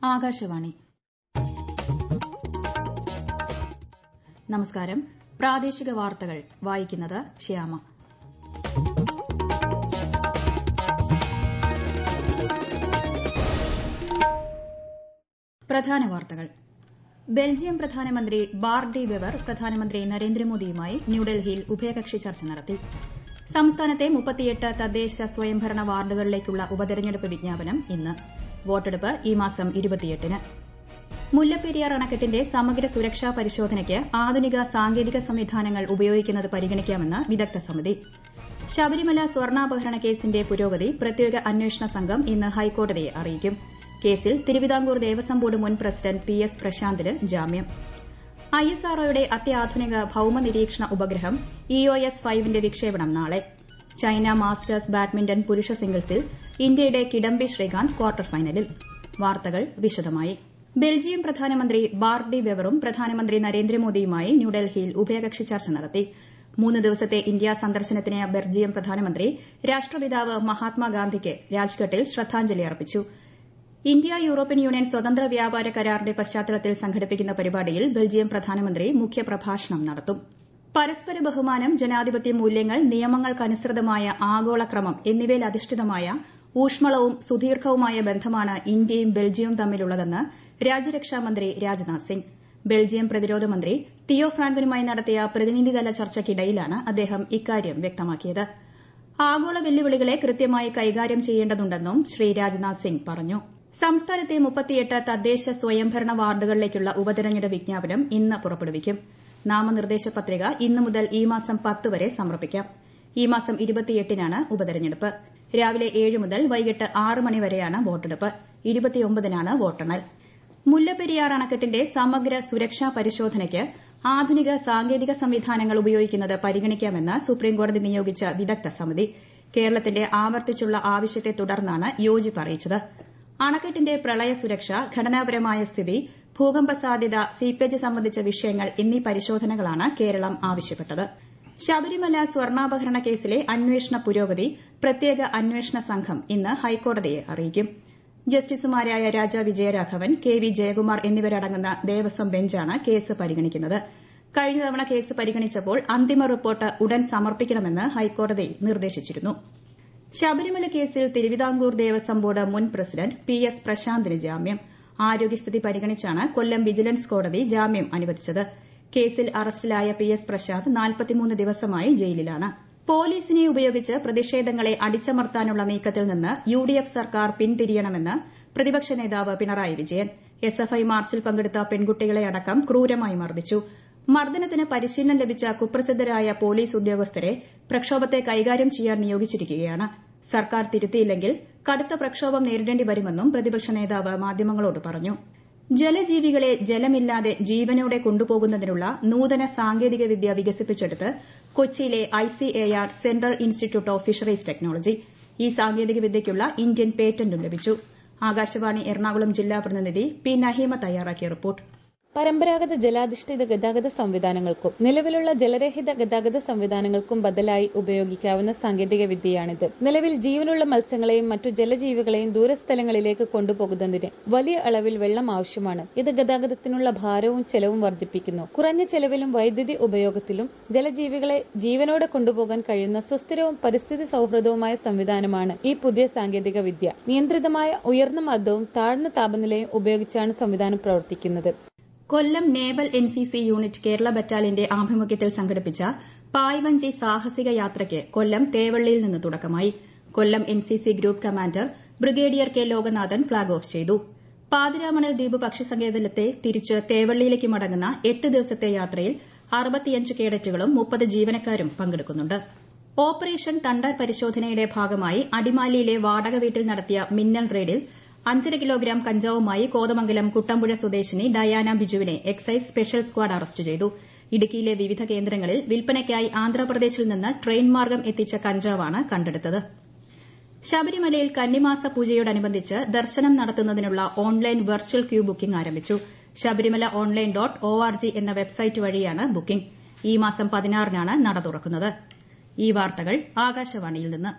ആകാശവാണി നമസ്കാരം പ്രാദേശിക വാർത്തകൾ വായിക്കുന്നത് ശ്യാമ പ്രധാന വാർത്തകൾ ബെൽജിയം പ്രധാനമന്ത്രി ബാർഡി വെവർ പ്രധാനമന്ത്രി നരേന്ദ്രമോദിയുമായി ന്യൂഡൽഹിയിൽ ഉഭയകക്ഷി ചർച്ച നടത്തി സംസ്ഥാനത്തെ മുപ്പത്തിയെട്ട് തദ്ദേശ സ്വയംഭരണ വാർഡുകളിലേക്കുള്ള ഉപതെരഞ്ഞെടുപ്പ് വിജ്ഞാപനം ഇന്ന് വോട്ടെടുപ്പ് ഈ മാസം ഇരുപത്തിയെട്ടിന് മുല്ലപ്പെരിയാർ അണക്കെട്ടിന്റെ സമഗ്ര സുരക്ഷാ പരിശോധനയ്ക്ക് ആധുനിക സാങ്കേതിക സംവിധാനങ്ങൾ ഉപയോഗിക്കുന്നത് പരിഗണിക്കാമെന്ന് വിദഗ്ധ സമിതി ശബരിമല സ്വർണ്ണാപഹരണ കേസിന്റെ പുരോഗതി പ്രത്യേക അന്വേഷണ സംഘം ഇന്ന് ഹൈക്കോടതിയെ അറിയിക്കും കേസിൽ തിരുവിതാംകൂർ ദേവസ്വം ബോർഡ് മുൻ പ്രസിഡന്റ് പി എസ് പ്രശാന്തിന് ജാമ്യം ഐഎസ്ആർഒയുടെ അത്യാധുനിക ഭൌമ നിരീക്ഷണ ഉപഗ്രഹം ഇഒഎസ് ഫൈവിന്റെ വിക്ഷേപണം നാളെ ചൈന മാസ്റ്റേഴ്സ് ബാഡ്മിന്റൺ പുരുഷ സിംഗിൾസിൽ ഇന്ത്യയുടെ കിഡംബി ശ്രീകാന്ത് ക്വാർട്ടർ ഫൈനലിൽ വാർത്തകൾ വിശദമായി ബെൽജിയം പ്രധാനമന്ത്രി ബാർഡി വെവറും പ്രധാനമന്ത്രി നരേന്ദ്രമോദിയുമായി ന്യൂഡൽഹിയിൽ ഉഭയകക്ഷി ചർച്ച നടത്തി മൂന്ന് ദിവസത്തെ ഇന്ത്യാ സന്ദർശനത്തിന് ബെൽജിയം പ്രധാനമന്ത്രി രാഷ്ട്രപിതാവ് മഹാത്മാഗാന്ധിക്ക് രാജ്ഘട്ടിൽ ശ്രദ്ധാഞ്ജലി അർപ്പിച്ചു ഇന്ത്യ യൂറോപ്യൻ യൂണിയൻ സ്വതന്ത്ര വ്യാപാര കരാറിന്റെ പശ്ചാത്തലത്തിൽ സംഘടിപ്പിക്കുന്ന പരിപാടിയിൽ ബെൽജിയം പ്രധാനമന്ത്രി മുഖ്യപ്രഭാഷണം നടത്തും പരസ്പര ബഹുമാനം ജനാധിപത്യ മൂല്യങ്ങൾ നിയമങ്ങൾക്കനുസൃതമായ ആഗോളക്രമം എന്നിവയിൽ അധിഷ്ഠിതമായ ഊഷ്മളവും സുദീർഘവുമായ ബന്ധമാണ് ഇന്ത്യയും ബെൽജിയവും തമ്മിലുള്ളതെന്ന് രാജ്യരക്ഷാമന്ത്രി രാജ്നാഥ് സിംഗ് ബെൽജിയം പ്രതിരോധ മന്ത്രി തിയോ ഫ്രാങ്കനുമായി നടത്തിയ പ്രതിനിധിതല ചർച്ചയ്ക്കിടയിലാണ് അദ്ദേഹം ഇക്കാര്യം വ്യക്തമാക്കിയത് ആഗോള വെല്ലുവിളികളെ കൃത്യമായി കൈകാര്യം ചെയ്യേണ്ടതുണ്ടെന്നും ശ്രീ രാജ്നാഥ് സിംഗ് പറഞ്ഞു സംസ്ഥാനത്തെ മുപ്പത്തിയെട്ട് തദ്ദേശ സ്വയംഭരണ വാർഡുകളിലേക്കുള്ള ഉപതെരഞ്ഞെടുപ്പ് വിജ്ഞാപനം ഇന്ന് പുറപ്പെടുവിക്കും നാമനിർദ്ദേശ പത്രിക ഇന്നു മുതൽ ഈ മാസം പത്ത് വരെ സമർപ്പിക്കാം ഈ മാസം ഇരുപത്തിയെട്ടിനാണ് ഉപതെരഞ്ഞെടുപ്പ് രാവിലെ ഏഴ് മുതൽ വൈകിട്ട് ആറ് മണി വരെയാണ് വോട്ടെടുപ്പ് ഇരുപത്തിയൊമ്പതിനാണ് വോട്ടെണ്ണൽ മുല്ലപ്പെരിയാർ അണക്കെട്ടിന്റെ സമഗ്ര സുരക്ഷാ പരിശോധനയ്ക്ക് ആധുനിക സാങ്കേതിക സംവിധാനങ്ങൾ ഉപയോഗിക്കുന്നത് പരിഗണിക്കാമെന്ന് സുപ്രീംകോടതി നിയോഗിച്ച വിദഗ്ധ സമിതി കേരളത്തിന്റെ ആവർത്തിച്ചുള്ള ആവശ്യത്തെ തുടർന്നാണ് യോജിപ്പ് അറിയിച്ചത് അണക്കെട്ടിന്റെ പ്രളയ സുരക്ഷ ഘടനാപരമായ സ്ഥിതി ഭൂകമ്പ സാധ്യത സീപ്പേജ് സംബന്ധിച്ച വിഷയങ്ങൾ എന്നീ പരിശോധനകളാണ് കേരളം ആവശ്യപ്പെട്ടത് ശബരിമല സ്വർണ്ണാപഹരണ കേസിലെ അന്വേഷണ പുരോഗതി പ്രത്യേക അന്വേഷണ സംഘം ഇന്ന് ഹൈക്കോടതിയെ അറിയിക്കും ജസ്റ്റിസുമാരായ രാജ വിജയരാഘവൻ കെ വി ജയകുമാർ എന്നിവരടങ്ങുന്ന ദേവസ്വം ബെഞ്ചാണ് കേസ് പരിഗണിക്കുന്നത് കഴിഞ്ഞ തവണ കേസ് പരിഗണിച്ചപ്പോൾ അന്തിമ റിപ്പോർട്ട് ഉടൻ സമർപ്പിക്കണമെന്ന് ഹൈക്കോടതി നിർദ്ദേശിച്ചിരുന്നു ശബരിമല കേസിൽ തിരുവിതാംകൂർ ദേവസ്വം ബോർഡ് മുൻ പ്രസിഡന്റ് പി എസ് പ്രശാന്തിന് ജാമ്യം ആരോഗ്യസ്ഥിതി പരിഗണിച്ചാണ് കൊല്ലം വിജിലൻസ് കോടതി ജാമ്യം അനുവദിച്ചത് കേസിൽ അറസ്റ്റിലായ പി എസ് പ്രശാന്ത് നാൽപ്പത്തിമൂന്ന് ദിവസമായി ജയിലിലാണ് പോലീസിനെ ഉപയോഗിച്ച് പ്രതിഷേധങ്ങളെ അടിച്ചമർത്താനുള്ള നീക്കത്തിൽ നിന്ന് യു ഡി എഫ് സർക്കാർ പിന്തിരിയണമെന്ന് പ്രതിപക്ഷ നേതാവ് Pinarayi Vijayan S F I മാർച്ചിൽ പങ്കെടുത്ത പെൺകുട്ടികളെ അടക്കം ക്രൂരമായി മർദ്ദിച്ചു മർദ്ദനത്തിന് പരിശീലനം ലഭിച്ച കുപ്രസിദ്ധരായ പോലീസ് ഉദ്യോഗസ്ഥരെ പ്രക്ഷോഭത്തെ കൈകാര്യം ചെയ്യാൻ നിയോഗിച്ചിരിക്കുകയാണ് സർക്കാർ തിരുത്തിയില്ലെങ്കിൽ കടുത്ത പ്രക്ഷോഭം നേരിടേണ്ടി വരുമെന്നും പ്രതിപക്ഷ നേതാവ് മാധ്യമങ്ങളോട് പറഞ്ഞു ജലജീവികളെ ജലമില്ലാതെ ജീവനോടെ കൊണ്ടുപോകുന്നതിനുള്ള നൂതന സാങ്കേതിക വിദ്യ വികസിപ്പിച്ചെടുത്ത് കൊച്ചിയിലെ ICAR central institute of fisheries technology ഈ സാങ്കേതിക വിദ്യയ്ക്കുള്ള ഇന്ത്യൻ പേറ്റന്റും ലഭിച്ചു ആകാശവാണി എറണാകുളം ജില്ലാ പ്രതിനിധി പി നഹീമ തയ്യാറാക്കിയ റിപ്പോർട്ട് പരമ്പരാഗത ജലാധിഷ്ഠിത ഗതാഗത സംവിധാനങ്ങൾക്കും നിലവിലുള്ള ജലരഹിത ഗതാഗത സംവിധാനങ്ങൾക്കും ബദലായി ഉപയോഗിക്കാവുന്ന സാങ്കേതിക വിദ്യയാണിത് നിലവിൽ ജീവനുള്ള മത്സ്യങ്ങളെയും മറ്റു ജലജീവികളെയും ദൂരസ്ഥലങ്ങളിലേക്ക് കൊണ്ടുപോകുന്നതിന് വലിയ അളവിൽ വെള്ളം ആവശ്യമാണ് ഇത് ഗതാഗതത്തിനുള്ള ഭാരവും ചെലവും വർദ്ധിപ്പിക്കുന്നു കുറഞ്ഞ ചെലവിലും വൈദ്യുതി ഉപയോഗത്തിലും ജലജീവികളെ ജീവനോടെ കൊണ്ടുപോകാൻ കഴിയുന്ന സുസ്ഥിരവും പരിസ്ഥിതി സൌഹൃദവുമായ സംവിധാനമാണ് ഈ പുതിയ സാങ്കേതിക വിദ്യ നിയന്ത്രിതമായ ഉയർന്ന മർദ്ദവും താഴ്ന്ന താപനിലയും ഉപയോഗിച്ചാണ് സംവിധാനം പ്രവർത്തിക്കുന്നത് Kollam naval NCC unit Kerala ബറ്റാലിയന്റെ ആഭിമുഖ്യത്തിൽ സംഘടിപ്പിച്ച പായ്വഞ്ചി സാഹസിക യാത്രയ്ക്ക് കൊല്ലം തേവള്ളിയിൽ നിന്ന് തുടക്കമായി Kollam NCC group commander brigadier K Lokanathan flag off ചെയ്തു പാതിരാമണൽ ദ്വീപ് പക്ഷിസങ്കേതത്തെ തിരിച്ച് തേവള്ളിയിലേക്ക് മടങ്ങുന്ന എട്ട് ദിവസത്തെ യാത്രയിൽ അറുപത്തിയഞ്ച് കേഡറ്റുകളും മുപ്പത് ജീവനക്കാരും പങ്കെടുക്കുന്നുണ്ട് ഓപ്പറേഷൻ തണ്ടർ പരിശോധനയുടെ ഭാഗമായി അടിമാലിയിലെ വാടക വീട്ടിൽ നടത്തിയ മിന്നൽ റെയ്ഡിൽ അഞ്ചര കിലോഗ്രാം കഞ്ചാവുമായി കോതമംഗലം കുട്ടമ്പുഴ സ്വദേശിനി ഡയാന ബിജുവിനെ എക്സൈസ് സ്പെഷ്യൽ സ്ക്വാഡ് അറസ്റ്റ് ചെയ്തു ഇടുക്കിയിലെ വിവിധ കേന്ദ്രങ്ങളിൽ വിൽപ്പനയ്ക്കായി ആന്ധ്രാപ്രദേശിൽ നിന്ന് ട്രെയിൻ മാർഗം എത്തിച്ച കഞ്ചാവാണ് കണ്ടെടുത്തത് ശബരിമലയിൽ കന്നിമാസ പൂജയോടനുബന്ധിച്ച് ദർശനം നടത്തുന്നതിനുള്ള ഓൺലൈൻ വെർച്വൽ ക്യൂ ബുക്കിംഗ് ആരംഭിച്ചു Sabarimala online dot O R G എന്ന വെബ്സൈറ്റ് വഴിയാണ് ബുക്കിംഗ് ഈ മാസം പതിനാറിനാണ് നട തുറക്കുന്നത് ഈ വാർത്തകൾ ആകാശവാണിയിൽ നിന്ന്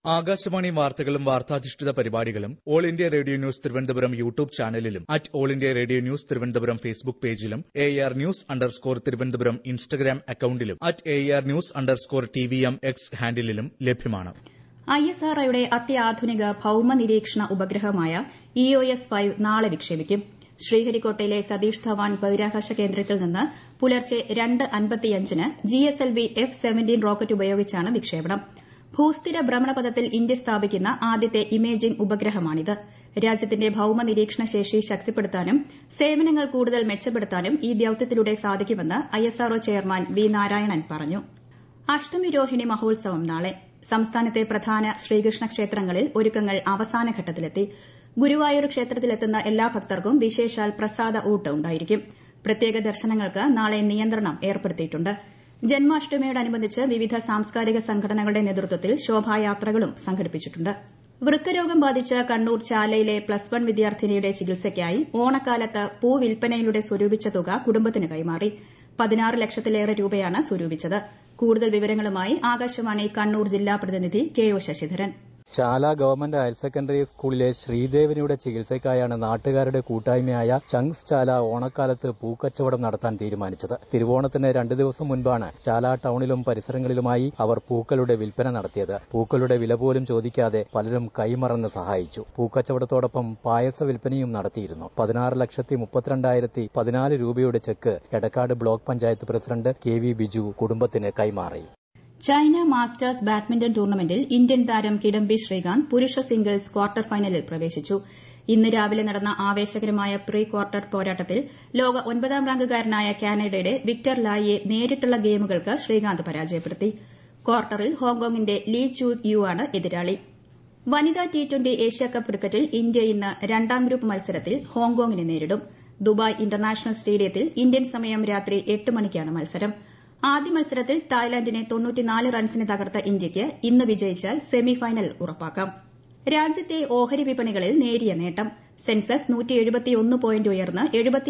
ആകാശവാണി വാർത്തകളും വാർത്താധിഷ്ഠിത പരിപാടികളും all India radio news Thiruvananthapuram YouTube ചാനലിലും at all India radio news Thiruvananthapuram Facebook പേജിലും A R news underscore Thiruvananthapuram Instagram അക്കൌണ്ടിലും at A R news underscore T V M X ഹാൻഡിലും ലഭ്യമാണ് ഐ എസ് ആർ ഒയുടെ അത്യാധുനിക ഭൌമ നിരീക്ഷണ ഉപഗ്രഹമായ ഇ ഒ എസ് ഫൈവ് നാളെ വിക്ഷേപിക്കും ശ്രീഹരിക്കോട്ടയിലെ സതീഷ് ധവാൻ ബഹിരാകാശ കേന്ദ്രത്തിൽ നിന്ന് പുലർച്ചെ രണ്ട് അൻപത്തിയഞ്ചിന് G S L V F seventeen rocket ഉപയോഗിച്ചാണ് വിക്ഷേപണം ഭൂസ്ഥിര ഭ്രമണപഥത്തിൽ ഇന്ത്യ സ്ഥാപിക്കുന്ന ആദ്യത്തെ ഇമേജിംഗ് ഉപഗ്രഹമാണിത് രാജ്യത്തിന്റെ ഭൌമ നിരീക്ഷണ ശേഷി ശക്തിപ്പെടുത്താനും സേവനങ്ങൾ കൂടുതൽ മെച്ചപ്പെടുത്താനും ഈ ദൌത്യത്തിലൂടെ സാധിക്കുമെന്ന് I S R O chairman V Narayanan പറഞ്ഞു അഷ്ടമി രോഹിണി മഹോത്സവം നാളെ സംസ്ഥാനത്തെ പ്രധാന ശ്രീകൃഷ്ണ ക്ഷേത്രങ്ങളിൽ ഒരുക്കങ്ങൾ അവസാന ഘട്ടത്തിലെത്തി ഗുരുവായൂർ ക്ഷേത്രത്തിലെത്തുന്ന എല്ലാ ഭക്തർക്കും വിശേഷാൽ പ്രസാദ ഊട്ട് ഉണ്ടായിരിക്കും പ്രത്യേക ദർശനങ്ങൾക്ക് നാളെ നിയന്ത്രണം ഏർപ്പെടുത്തിയിട്ടുണ്ട് ജന്മാഷ്ടമിയോടനുബന്ധിച്ച് വിവിധ സാംസ്കാരിക സംഘടനകളുടെ നേതൃത്വത്തിൽ ശോഭായാത്രകളും സംഘടിപ്പിച്ചിട്ടുണ്ട് വൃക്കരോഗം ബാധിച്ച് കണ്ണൂർ ചാലയിലെ പ്ലസ് വൺ വിദ്യാർത്ഥിനിയുടെ ചികിത്സയ്ക്കായി ഓണക്കാലത്ത് പൂവിൽപ്പനയിലൂടെ സ്വരൂപിച്ച തുക കുടുംബത്തിന് കൈമാറി പതിനാറ് ലക്ഷത്തിലേറെ രൂപയാണ് സ്വരൂപിച്ചത് കൂടുതൽ വിവരങ്ങളുമായി ആകാശവാണി കണ്ണൂർ ജില്ലാ പ്രതിനിധി K O Sasidharan Chala government higher secondary സ്കൂളിലെ ശ്രീദേവിനിയുടെ ചികിത്സയ്ക്കായാണ് നാട്ടുകാരുടെ കൂട്ടായ്മയായ ചങ്സ് ചാല ഓണക്കാലത്ത് പൂക്കച്ചവടം നടത്താൻ തീരുമാനിച്ചത് തിരുവോണത്തിന് രണ്ടു ദിവസം മുൻപാണ് ചാല ടൌണിലും പരിസരങ്ങളിലുമായി അവർ പൂക്കളുടെ വിൽപ്പന നടത്തിയത് പൂക്കളുടെ വില പോലും ചോദിക്കാതെ പലരും കൈമറന്ന് സഹായിച്ചു പൂക്കച്ചവടത്തോടൊപ്പം പായസ വിൽപ്പനയും നടത്തിയിരുന്നു പതിനാറ് ലക്ഷത്തി മുപ്പത്തിരണ്ടായിരത്തി പതിനാല് രൂപയുടെ cheque Edakkad block panchayat president K V Biju കുടുംബത്തിന് കൈമാറി ചൈന മാസ്റ്റേഴ്സ് ബാഡ്മിന്റൺ ടൂർണമെന്റിൽ ഇന്ത്യൻ താരം കിഡംബി ശ്രീകാന്ത് പുരുഷ സിംഗിൾസ് ക്വാർട്ടർ ഫൈനലിൽ പ്രവേശിച്ചു ഇന്ന് രാവിലെ നടന്ന ആവേശകരമായ പ്രീ ക്വാർട്ടർ പോരാട്ടത്തിൽ ലോക ഒൻപതാം റാങ്കുകാരനായ കാനഡയുടെ വിക്ടർ ലായിയെ നേരിട്ടുള്ള ഗെയിമുകൾക്ക് ശ്രീകാന്ത് പരാജയപ്പെടുത്തി ക്വാർട്ടറിൽ ഹോങ്കോങ്ങിന്റെ ലീ ചൂ യു ആണ് എതിരാളി വനിതാ ടി ട്വന്റി ഏഷ്യാകപ്പ് ക്രിക്കറ്റിൽ ഇന്ത്യ ഇന്ന് രണ്ടാം ഗ്രൂപ്പ് മത്സരത്തിൽ ഹോങ്കോങ്ങിനെ നേരിടും ദുബായ് ഇന്റർനാഷണൽ സ്റ്റേഡിയത്തിൽ ഇന്ത്യൻ സമയം രാത്രി എട്ട് മണിക്കാണ് മത്സരം ആദ്യ മത്സരത്തിൽ തായ്ലാന്റിനെ റൺസിന് തകർത്ത ഇന്ത്യയ്ക്ക് ഇന്ന് വിജയിച്ചാൽ സെമി ഫൈനൽ ഉറപ്പാക്കാം രാജ്യത്തെ ഓഹരി വിപണികളിൽ നേരിയ നേട്ടം സെൻസസ് പോയിന്റ് ഉയർന്ന്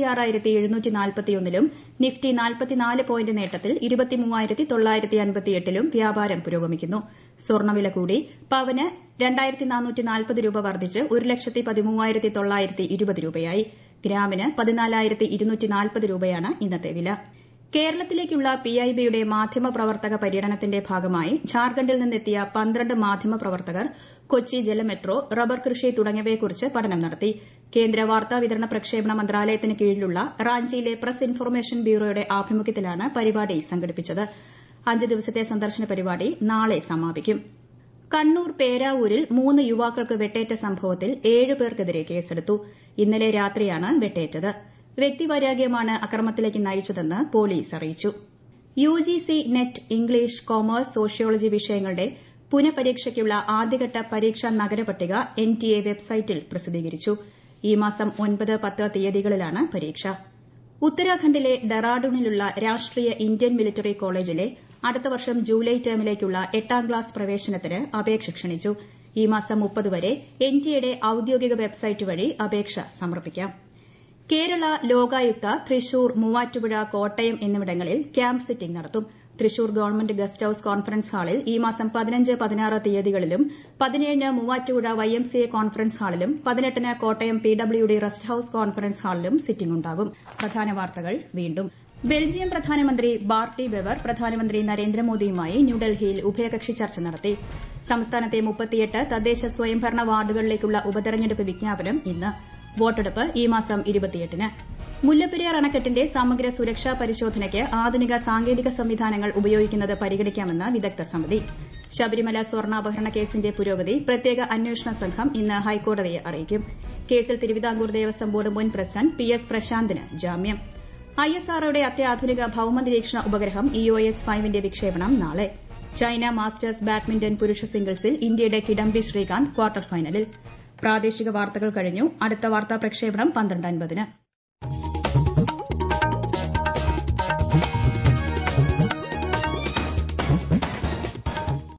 ലും നിഫ്റ്റി പോയിന്റ് നേട്ടത്തിൽ ലും വ്യാപാരം പുരോഗമിക്കുന്നു സ്വർണ്ണവില കൂടി പവന് രൂപ വർദ്ധിച്ച് ഒരു ലക്ഷത്തി പതിമൂവായിരത്തി തൊള്ളായിരത്തി ഇരുപത് രൂപയായി ഗ്രാമിന് പതിനാലായിരത്തി ഇരുന്നൂറ്റി നാൽപ്പത് രൂപയാണ് ഇന്നത്തെ വില കേരളത്തിലേക്കുള്ള പിഐബിയുടെ മാധ്യമപ്രവർത്തക പര്യടനത്തിന്റെ ഭാഗമായി ഝാർഖണ്ഡിൽ നിന്നെത്തിയ പന്ത്രണ്ട് മാധ്യമപ്രവർത്തകർ കൊച്ചി ജലമെട്രോ റബ്ബർ കൃഷി തുടങ്ങിയവയെക്കുറിച്ച് പഠനം നടത്തി കേന്ദ്ര വാർത്താവിതരണ പ്രക്ഷേപണ മന്ത്രാലയത്തിന് കീഴിലുള്ള റാഞ്ചിയിലെ പ്രസ് ഇൻഫർമേഷൻ ബ്യൂറോയുടെ ആഭിമുഖ്യത്തിലാണ് പരിപാടി സംഘടിപ്പിച്ചത് അഞ്ച് ദിവസത്തെ സന്ദർശന പരിപാടി നാളെ സമാപിക്കും കണ്ണൂർ പേരാവൂരിൽ മൂന്ന് യുവാക്കൾക്ക് വെട്ടേറ്റ സംഭവത്തിൽ ഏഴ് പേർക്കെതിരെ കേസെടുത്തു ഇന്നലെ രാത്രിയാണ് വെട്ടേറ്റത് വ്യക്തിവൈരാഗ്യമാണ് അക്രമത്തിലേക്ക് നയിച്ചതെന്ന് പോലീസ് അറിയിച്ചു UGC NET English commerce sociology വിഷയങ്ങളുടെ പുനഃപരീക്ഷയ്ക്കുള്ള ആദ്യഘട്ട പരീക്ഷാ നഗരപട്ടിക എൻടിഎ വെബ്സൈറ്റിൽ പ്രസിദ്ധീകരിച്ചു ഈ മാസം ഒൻപത് പത്ത് തീയതികളിലാണ് പരീക്ഷ ഉത്തരാഖണ്ഡിലെ ഡെറാഡൂണിലുള്ള രാഷ്ട്രീയ ഇന്ത്യൻ മിലിറ്ററി കോളേജിലെ അടുത്ത വർഷം ജൂലൈ ടേമിലേക്കുള്ള എട്ടാം ക്ലാസ് പ്രവേശനത്തിന് അപേക്ഷ ക്ഷണിച്ചു ഈ മാസം മുപ്പത് വരെ എൻടിഎയുടെ ഔദ്യോഗിക വെബ്സൈറ്റ് വഴി അപേക്ഷ സമർപ്പിക്കാം കേരള ലോകായുക്ത തൃശൂർ മൂവാറ്റുപുഴ കോട്ടയം എന്നിവിടങ്ങളിൽ ക്യാമ്പ് സിറ്റിംഗ് നടത്തും Thrissur government guest house conference ഹാളിൽ ഈ മാസം പതിനഞ്ച് പതിനാറ് തീയതികളിലും പതിനേഴിന് മൂവാറ്റുപുഴ വൈഎംസിഎ കോൺഫറൻസ് ഹാളിലും പതിനെട്ടിന് Kottayam PWD rest house conference ഹാളിലും സിറ്റിംഗ് ഉണ്ടാകും പ്രധാന വാർത്തകൾ വീണ്ടും ബെൽജിയം പ്രധാനമന്ത്രി ബാർട്ടി വെവർ പ്രധാനമന്ത്രി നരേന്ദ്രമോദിയുമായി ന്യൂഡൽഹിയിൽ ഉഭയകക്ഷി ചർച്ച നടത്തി സംസ്ഥാനത്തെ മുപ്പത്തിയെട്ട് തദ്ദേശ സ്വയംഭരണ വാർഡുകളിലേക്കുള്ള ഉപതെരഞ്ഞെടുപ്പ് വിജ്ഞാപനം ഇന്ന് വോട്ടെടുപ്പ് ഈ മാസം ഇരുപത്തിയെട്ടിന് മുല്ലപ്പെരിയാർ അണക്കെട്ടിന്റെ സമഗ്ര സുരക്ഷാ പരിശോധനയ്ക്ക് ആധുനിക സാങ്കേതിക സംവിധാനങ്ങൾ ഉപയോഗിക്കുന്നത് പരിഗണിക്കാമെന്ന് വിദഗ്ധ സമിതി ശബരിമല സ്വർണ്ണാപഹരണ കേസിന്റെ പുരോഗതി പ്രത്യേക അന്വേഷണ സംഘം ഇന്ന് ഹൈക്കോടതിയെ അറിയിക്കും കേസിൽ തിരുവിതാംകൂർ ദേവസ്വം ബോർഡ് മുൻ പ്രസിഡന്റ് പി എസ് പ്രശാന്തിന് ജാമ്യം ഐ എസ് ആർഒയുടെ അത്യാധുനിക ഭൌമ നിരീക്ഷണ ഉപഗ്രഹം ഇ ഒ എസ് ഫൈവിന്റെ വിക്ഷേപണം നാളെ ചൈന മാസ്റ്റേഴ്സ് ബാഡ്മിന്റൺ പുരുഷ സിംഗിൾസിൽ ഇന്ത്യയുടെ കിഡംബി ശ്രീകാന്ത് ക്വാർട്ടർ ഫൈനലിൽ പ്രാദേശിക വാർത്തകൾ കഴിഞ്ഞു അടുത്ത വാർത്താ പ്രക്ഷേപണം പന്ത്രണ്ട് അൻപതിന്